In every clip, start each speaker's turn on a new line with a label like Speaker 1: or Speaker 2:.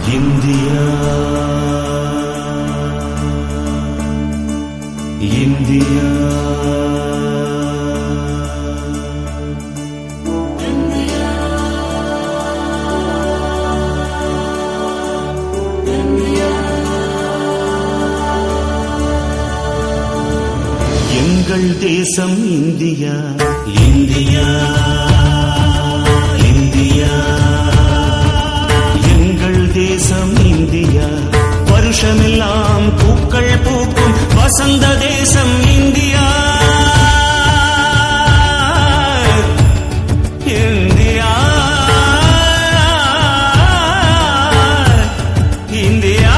Speaker 1: India India எங்கள் தேசம் India India India எங்கள் தேசம் இந்தியா வருஷமெல்லாம் பூக்கள் பூக்கும் வசந்த தேசம் இந்தியா இந்தியா இந்தியா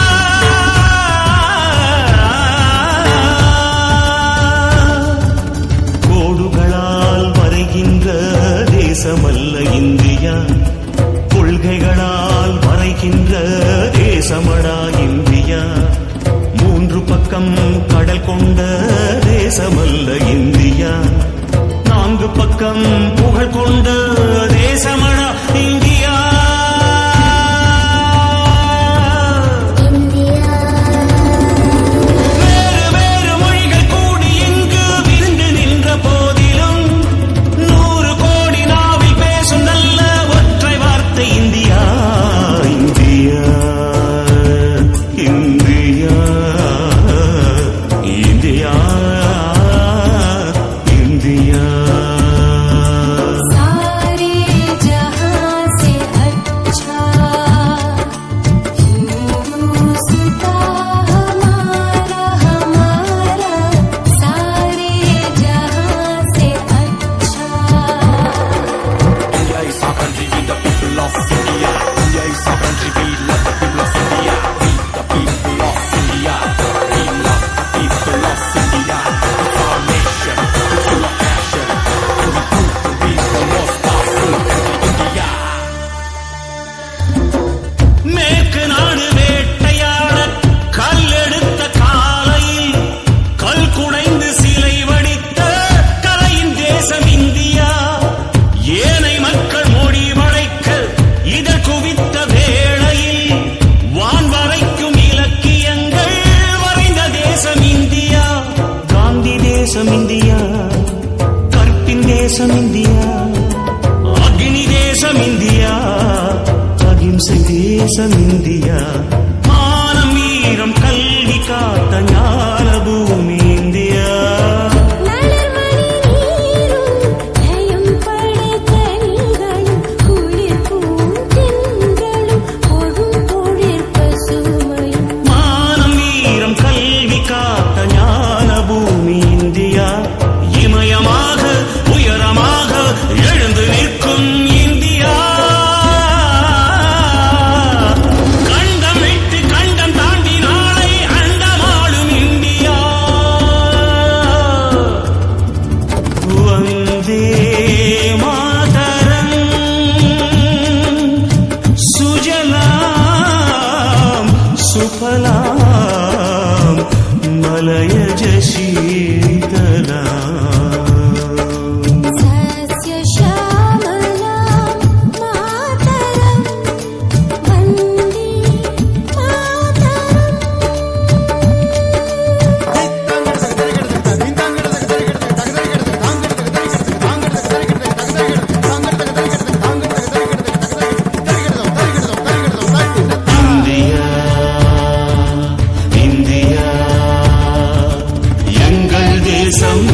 Speaker 1: கோடுகளால் வரைகின்ற தேசமல்ல இந்தியா கொள்கைகளால் வரைகின்ற தேசமடா இந்தியா மூன்று பக்கம் கடல் கொண்ட தேசமல்ல இந்தியா நான்கு பக்கம் புகழ் கொண்ட தேசமடா இந்தியா வேறு வேறு மொழிகள் கூடி இங்கு விருந்து நின்ற போதிலும் நூறு கோடி நாவில் பேசும் நல்ல ஒற்றை வார்த்தை India India India India India
Speaker 2: सारे जहां से अच्छा हिंदुस्ता हमारा हमारा सारे जहां से अच्छा
Speaker 3: India is our country, we the people of India. India is our country, we love the people of India. We the people of India. We love the people of India. It's our nation, it's full of passion. And we prove to be the most powerful country, India.
Speaker 1: மேற்கு நாடு வேட்டையாட கல்லெடுத்த காலையில் கல் குடைந்து சிலை வடித்த கலையின் தேசம் இந்தியா ஏனை மக்கள் மொழி வளைக்க இதழ் குவித்த வேளையில் வான் வரைக்கும் இலக்கியங்கள் வரைந்த தேசம் இந்தியா காந்தி தேசம் இந்தியா கற்பின் தேசம் இந்தியா அக்னி தேசம் இந்தியா அகிம்சை தேசம் இந்தியா மானம் வீரம் கல்வி காத்த ஞான பூமி இந்தியா
Speaker 2: மலர்மணி நீரும் ஜயம் படைத்த நீங்களும் குளிர் பூந்தென்றலும் பொழும் பொழிற் பசுமையும்
Speaker 1: மானம் வீரம் கல்வி காத்த ஞான பூமி இந்தியா இமயமாக உயரமாக எழுந்து நிற்கும் இந்தியா கண்டம் விட்டு கண்டம் தாண்டி நாளை அண்டமாளும் இந்தியா வந்தே மாதரம் சுஜலாம் சுபலாம் மலயஜ சீதலாம்
Speaker 2: सस्य श्यामलां मातरं वन्दे मातरम्
Speaker 1: இந்தியா இந்தியா எங்கள் தேசம்